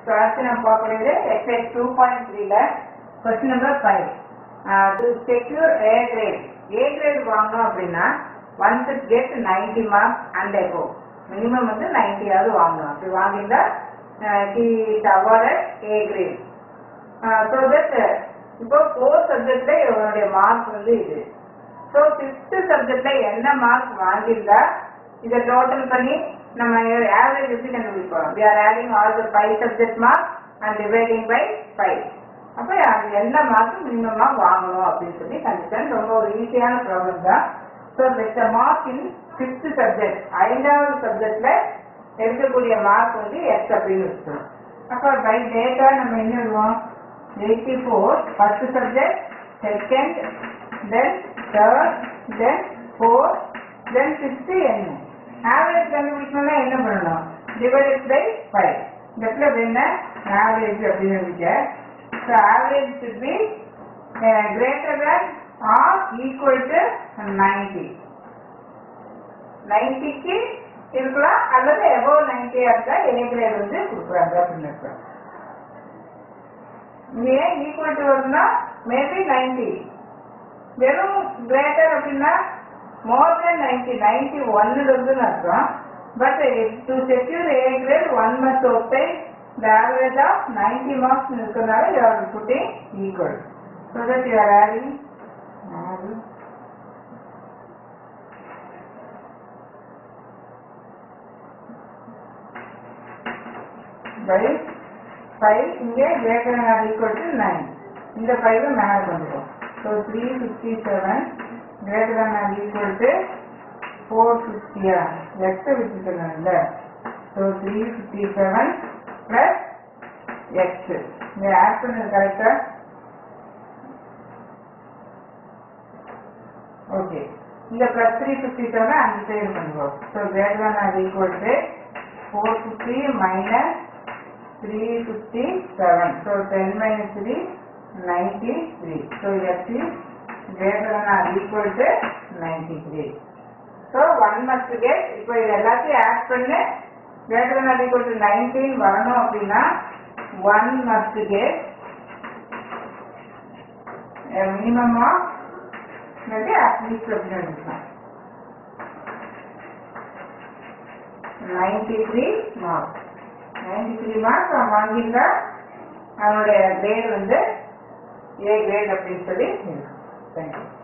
So அடுத்து நம்ம பார்க்கக்கூடியது எக்ஸைஸ் டூ பாயிண்ட் த்ரீல question number five to secure a grade a grade வாங்கணும் அப்படின்னா one should get ninety marks and above minimum வந்து நைன்டியாவது வாங்கணும் அப்படி வாங்கியிருந்தா he is awarded a grade so that இப்போ ஃபோர் சப்ஜெக்ட்ல இவருடைய மார்க் வந்து இது ஸோ ஃபிஃப்த் சப்ஜெக்ட்ல என்ன மார்க் வாங்கியிருந்தா இதை டோட்டல் பண்ணி நம்ம ஆவரேஜ் எப்படி கண்டுபிடிப்போம் we are adding all the five subject marks and dividing by five அப்போ அது என்ன மார்க் மினிமமா வாங்கணும் அப்படின்னு சொல்லி கண்டிஷன் ரொம்ப ஒரு ஈஸியான ப்ராப்ளம் தான் so with mark in fifth subject ஐந்தாவது சப்ஜெக்ட்ல எடுக்கக்கூடிய மார்க் வந்து எக்ஸ் அப்படின்னு வச்சுக்கணும் அப்போ பை டேட்டா நம்ம என்ன எழுதுவோம் eighty four first subject second then third then four then fifth என்ன ஆவரேஜ் கண்டுபிடிக்கணும்னா என்ன பண்ணணும் டிவைடட் பை ஃபைவ் இந்த இடத்துல என்ன ஆவரேஜ் அப்படின்னு இருந்துச்சு so average should be uh, greater than or equal to 90 நைன்டிக்கு இருக்கலாம் அல்லது எபோவ் நைன்டியா இருந்தா ஏ கிரேட் வந்து கொடுக்குறாங்க அப்படின்னு இருக்கலாம் இங்க ஏன் ஈக்குவல் டு வருதுன்னா மேபி நைன்டி வெறும் கிரேட்டர் அப்படின்னா மோர் தென் நைன்டி நைன்டி ஒன்னு இருக்குன்னு அர்த்தம் but to secure a grade one must ஒப்பை the average of ninety marks இருக்கிறதுனால you are putting equal so that you are adding by 5 இங்கே greater than or equal to 9 இந்த 5 மேலே வந்துடும் so three fifty seven greater than or equal to four ஃபிஃப்டியா எக்ஸை விட்டுக்கணும்ல so three fifty seven plus x இங்கே add பண்ணது கரெக்டா ஓகே இந்த ப்ளஸ் த்ரீ ஃபிஃப்டி செவன் அந்த சைடு பண்ணுவோம் so greater than or equal to four fifty minus 357. So 10 minus 3, 93. So x is greater than or equal to 93. So 1 must get, இப்போ இது எல்லாத்தையும் add பண்ணு greater than or equal to 19 வரணும் அப்படின்னா 1 must get a minimum of maybe at least அப்படின்னு எடுக்கலாம் 93 marks. 93 marks அவன் வாங்கியிருந்தா அவனுடைய கிரேட் வந்து ஏ கிரேட் அப்படின்னு சொல்லி தேங்க்யூ